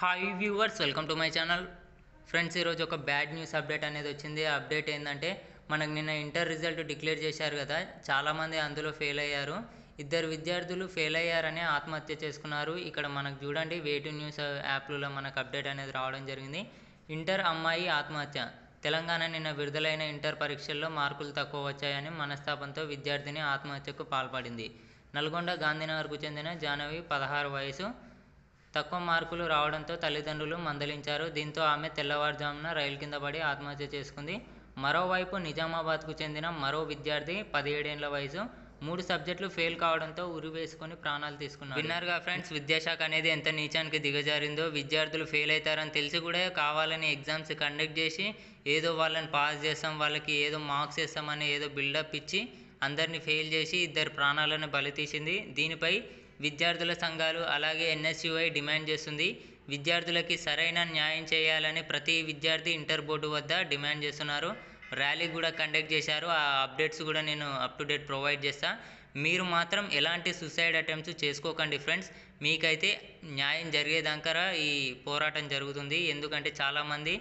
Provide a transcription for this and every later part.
hi viewers welcome to my channel friends ఈరోజు ఒక bad news update అనేది వచ్చింది ఆ అప్డేట్ ఏంటంటే మనకు నిన్న ఇంటర్ రిజల్ట్ డిక్లేర్ చేశారు కదా చాలామంది అందులో ఫెయిల్ అయ్యారు ఇద్దరు విద్యార్థులు ఫెయిల్ అయ్యారని ఆత్మహత్య చేసుకున్నారు ఇక్కడ మనకు చూడండి వేటు న్యూస్ యాప్లలో మనకు అప్డేట్ అనేది రావడం జరిగింది ఇంటర్ అమ్మాయి ఆత్మహత్య తెలంగాణ నిన్న విడుదలైన ఇంటర్ పరీక్షల్లో మార్కులు తక్కువ వచ్చాయని మనస్తాపంతో విద్యార్థిని ఆత్మహత్యకు పాల్పడింది నల్గొండ గాంధీనగర్కు చెందిన జాహ్నవి పదహారు వయసు తక్కువ మార్కులు రావడంతో తల్లిదండ్రులు మందలించారు దీంతో ఆమె తెల్లవారుజామున రైలు కింద పడి ఆత్మహత్య చేసుకుంది మరోవైపు నిజామాబాద్కు చెందిన మరో విద్యార్థి పదిహేడేళ్ల వయసు మూడు సబ్జెక్టులు ఫెయిల్ కావడంతో ఉరి వేసుకొని ప్రాణాలు తీసుకున్నారు విన్నారుగా ఫ్రెండ్స్ విద్యాశాఖ అనేది ఎంత నీచానికి దిగజారిందో విద్యార్థులు ఫెయిల్ అవుతారని తెలిసి కూడా కావాలని ఎగ్జామ్స్ కండక్ట్ చేసి ఏదో వాళ్ళని పాస్ చేస్తాం వాళ్ళకి ఏదో మార్క్స్ వేస్తామని ఏదో బిల్డప్ ఇచ్చి అందరినీ ఫెయిల్ చేసి ఇద్దరు ప్రాణాలను బలి తీసింది దీనిపై విద్యార్థుల సంఘాలు అలాగే ఎన్ఎస్యుఐ డిమాండ్ చేస్తుంది విద్యార్థులకి సరైన న్యాయం చేయాలని ప్రతి విద్యార్థి ఇంటర్ బోర్డు వద్ద డిమాండ్ చేస్తున్నారు ర్యాలీ కూడా కండక్ట్ చేశారు ఆ అప్డేట్స్ కూడా నేను అప్ టు డేట్ ప్రొవైడ్ చేస్తా మీరు మాత్రం ఎలాంటి సూసైడ్ అటెంప్ట్స్ చేసుకోకండి ఫ్రెండ్స్ మీకైతే న్యాయం జరిగేదాకా ఈ పోరాటం జరుగుతుంది ఎందుకంటే చాలామంది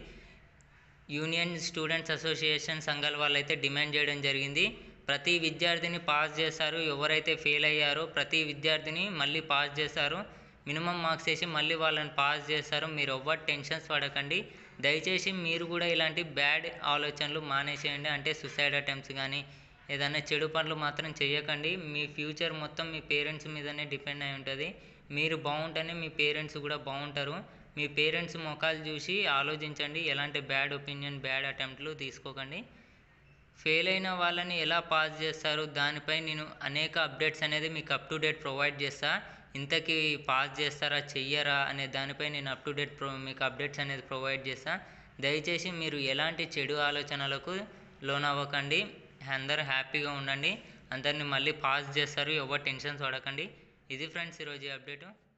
యూనియన్ స్టూడెంట్స్ అసోసియేషన్ సంఘాల వాళ్ళైతే డిమాండ్ చేయడం జరిగింది ప్రతి విద్యార్థిని పాస్ చేస్తారు ఎవరైతే ఫెయిల్ అయ్యారో ప్రతి విద్యార్థిని మళ్ళీ పాస్ చేస్తారు మినిమం మార్క్స్ వేసి మళ్ళీ వాళ్ళని పాస్ చేస్తారు మీరు ఎవ్వరు టెన్షన్స్ పడకండి దయచేసి మీరు కూడా ఇలాంటి బ్యాడ్ ఆలోచనలు మానేసేయండి అంటే సుసైడ్ అటెంప్ట్స్ కానీ ఏదైనా చెడు పనులు మాత్రం చేయకండి మీ ఫ్యూచర్ మొత్తం మీ పేరెంట్స్ మీదనే డిపెండ్ అయి ఉంటుంది మీరు బాగుంటేనే మీ పేరెంట్స్ కూడా బాగుంటారు మీ పేరెంట్స్ ముఖాలు చూసి ఆలోచించండి ఎలాంటి బ్యాడ్ ఒపీనియన్ బ్యాడ్ అటెంప్ట్లు తీసుకోకండి ఫెయిల్ అయిన వాళ్ళని ఎలా పాస్ చేస్తారు దానిపై నేను అనేక అప్డేట్స్ అనేది మీకు అప్ టు డేట్ ప్రొవైడ్ చేస్తా ఇంతకీ పాస్ చేస్తారా చెయ్యరా అనే దానిపై నేను అప్ టు డేట్ ప్రో మీకు అప్డేట్స్ అనేది ప్రొవైడ్ చేస్తా దయచేసి మీరు ఎలాంటి చెడు ఆలోచనలకు లోనవ్వకండి అందరూ హ్యాపీగా ఉండండి అందరిని మళ్ళీ పాస్ చేస్తారు ఎవరు టెన్షన్స్ పడకండి ఇది ఫ్రెండ్స్ ఈరోజు అప్డేటు